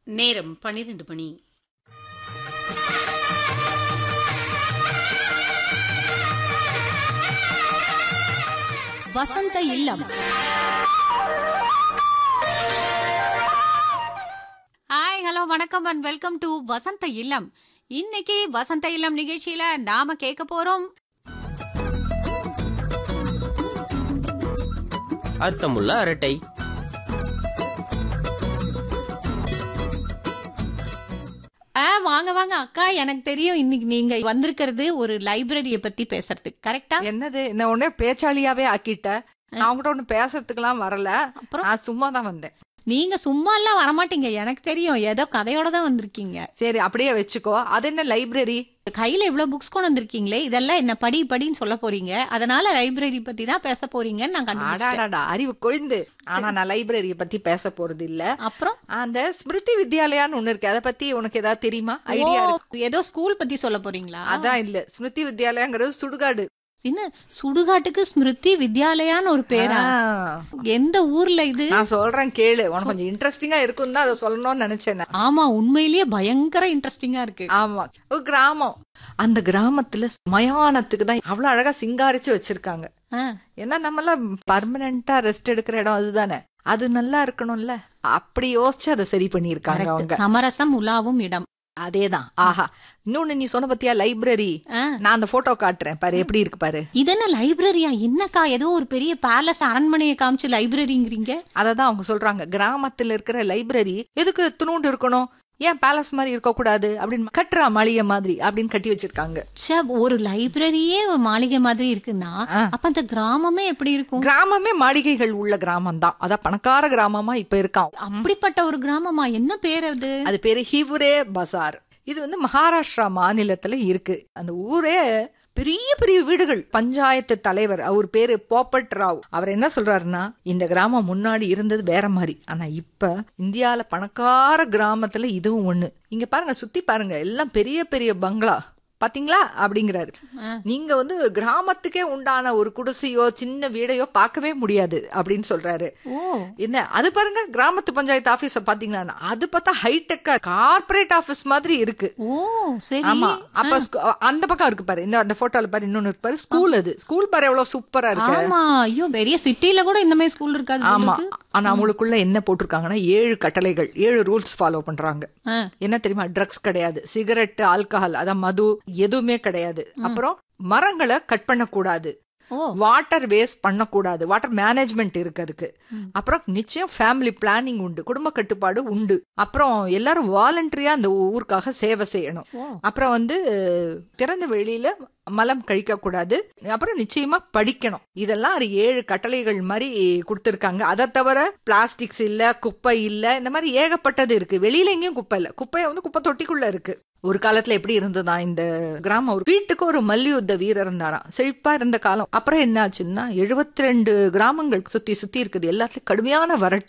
நேரம் பன்னிரண்டு மணி வசந்த இல்லம் ஹாய் ஹலோ வணக்கம் அண்ட் வெல்கம் டு வசந்த இல்லம் இன்னைக்கு வசந்த இல்லம் நிகழ்ச்சியில நாம கேட்க போறோம் அர்த்தமுள்ள அரட்டை ஆ வாங்க வாங்க அக்கா எனக்கு தெரியும் இன்னைக்கு நீங்க வந்திருக்கிறது ஒரு லைப்ரரிய பத்தி பேசுறதுக்கு கரெக்டா என்னது என்ன உடனே பேச்சாளியாவே ஆக்கிட்ட நான் உங்ககிட்ட ஒண்ணு பேசுறதுக்கெல்லாம் வரல அப்புறம் நான் சும்மா தான் வந்தேன் நீங்க சும்மா எல்லாம் வரமாட்டீங்க எனக்கு தெரியும் ஏதோ கதையோட தான் வந்திருக்கீங்க சரி அப்படியே வச்சுக்கோ அது என்ன லைப்ரரி கையில இவ்வளவு புக்ஸ் கொண்டு வந்திருக்கீங்களே இதெல்லாம் என்ன படி படின்னு சொல்ல போறீங்க அதனால லைப்ரரி பத்தி தான் பேச போறீங்கன்னு நான் கண்டுபிடிச்சேன் அடாடாடா அறிவு கொழுந்து ஆனா நான் லைப்ரரிய பத்தி பேச போறது இல்ல அப்புறம் அந்த ஸ்மிருதி வித்யாலயான்னு ஒண்ணு இருக்கு அதை பத்தி உனக்கு ஏதாவது தெரியுமா ஐடியா ஓ, இருக்கு ஏதோ ஸ்கூல் பத்தி சொல்ல போறீங்களா அதான் இல்ல ஸ்மிருதி வித்யாலயாங்கிறது சுடுகாடு என்ன சுடுகாட்டுக்கு ஸ்மிருதி வித்யாலயான்னு ஒரு பேரா ஆ. எந்த ஊர்ல இது நான் சொல்றேன் கேளு உனக்கு கொஞ்சம் இன்ட்ரெஸ்டிங்கா இருக்கும் தான் அதை சொல்லணும்னு நினைச்சேன் நான். ஆமா உண்மையிலேயே பயங்கர இன்ட்ரெஸ்டிங்கா இருக்கு ஆமா ஒரு கிராமம் அந்த கிராமத்துல மயானத்துக்கு தான் அவ்வளவு அழகா சிங்காரிச்சு வச்சிருக்காங்க ஆ, ஏன்னா நம்மளாம் பர்மனண்டா ரெஸ்ட் எடுக்கிற இடம் அதுதானே அது நல்லா இருக்கணும்ல அப்படி யோசிச்சு அதை சரி பண்ணிருக்காங்க correct. அவங்க சமரசம் உலாவும் இடம் அதேதான் ஆஹா இன்னொன்னு நீ சொன்ன பத்தியா லைப்ரரி ஆ. நான் அந்த போட்டோ காட்டுறேன் பாரு எப்படி இருக்கு பாரு இது என்ன லைப்ரரியா என்னக்கா ஏதோ ஒரு பெரிய பேலஸ் அரண்மனையை காமிச்சு லைப்ரரிங்கிறீங்க அததான் அவங்க சொல்றாங்க கிராமத்துல இருக்கிற லைப்ரரி எதுக்கு துணுண்டு இருக்கணும் ஏன் பேலஸ் மாதிரி இருக்க கூடாது அப்படின்னு கட்டுறா மாளிகை மாதிரி அப்படின்னு கட்டி வச்சிருக்காங்க ச்சே, ஒரு லைப்ரரியே ஒரு மாளிகை மாதிரி இருக்குன்னா ஆ. அப்ப அந்த கிராமமே எப்படி இருக்கும் கிராமமே மாளிகைகள் உள்ள கிராமம் தான் அதான் பணக்கார கிராமமா இப்ப இருக்கான் அப்படிப்பட்ட ஒரு கிராமமா என்ன பேர் அது அது பேரு ஹிவ்ரே பசார் இது வந்து மகாராஷ்டிரா மாநிலத்துல இருக்கு அந்த ஊரே பெரிய பெரிய வீடுகள் பஞ்சாயத்து தலைவர் அவர் பேரு போப்பட் ராவ் அவர் என்ன சொல்றாருன்னா இந்த கிராமம் முன்னாடி இருந்தது வேற மாதிரி ஆனா இப்ப இந்தியால பணக்கார கிராமத்துல இதுவும் ஒண்ணு இங்க பாருங்க சுத்தி பாருங்க எல்லாம் பெரிய பெரிய பங்களா பாத்தீங்களா அப்படிங்கிறாரு ஆ. நீங்க வந்து கிராமத்துக்கே உண்டான ஒரு குடிசையோ சின்ன வீடையோ பார்க்கவே முடியாது அப்படின்னு சொல்றாரு ஓ என்ன அது பாருங்க கிராமத்து பஞ்சாயத்து ஆபீஸ பாத்தீங்களா அது பார்த்தா ஹைடெக்கா கார்ப்பரேட் ஆபீஸ் மாதிரி இருக்கு ஓ சரி ஆமா அப்ப ஸ்கூ- அந்த பக்கம் இருக்கு பாரு இந்த அந்த போட்டோல பாரு இன்னொன்னு இருக்கு பாரு ஸ்கூல் அது ஸ்கூல் பாரு எவ்வளவு சூப்பரா இருக்கு ஆமா ஐயோ பெரிய சிட்டில கூட இந்த மாதிரி ஸ்கூல் இருக்காது ஆமா உங்களுக்கு? ஆனா அவங்களுக்குள்ள என்ன போட்டிருக்காங்கன்னா ஏழு கட்டளைகள் ஏழு ரூல்ஸ் ஃபாலோ பண்றாங்க ஆ. என்ன தெரியுமா ட்ரக்ஸ் கிடையாது சிகரெட் ஆல்கஹால் அதான் மது எதுவுமே கிடையாது அப்புறம் மரங்களை கட் பண்ணக்கூடாது ஓ வாட்டர் வேஸ்ட் பண்ணக்கூடாது வாட்டர் மேனேஜ்மெண்ட் இருக்கு அதுக்கு அப்புறம் நிச்சயம் ஃபேமிலி பிளானிங் உண்டு குடும்ப கட்டுப்பாடு உண்டு அப்புறம் எல்லாரும் வாலண்டரியா அந்த ஊருக்காக சேவை செய்யணும் ஓ. அப்புறம் வந்து திறந்த வெளியில மலம் கழிக்க கூடாது அப்புறம் நிச்சயமா படிக்கணும் இதெல்லாம் ஒரு ஏழு கட்டளைகள் மாதிரி கொடுத்துருக்காங்க அதை தவிர பிளாஸ்டிக்ஸ் இல்ல குப்பை இல்ல இந்த மாதிரி ஏகப்பட்டது இருக்கு வெளியில எங்கேயும் குப்பை இல்ல குப்பையை வந்து குப்பை தொட்டிக்குள்ள இருக்கு ஒரு காலத்துல எப்படி இருந்ததா இந்த கிராமம் ஒரு வீட்டுக்கு ஒரு மல்யுத்த வீரர் இருந்தாராம் செழிப்பா இருந்த காலம் அப்புறம் என்ன ஆச்சுன்னா எழுபத்தி ரெண்டு கிராமங்கள் சுத்தி சுத்தி இருக்குது எல்லாத்துலயும் கடுமையான வறட்சி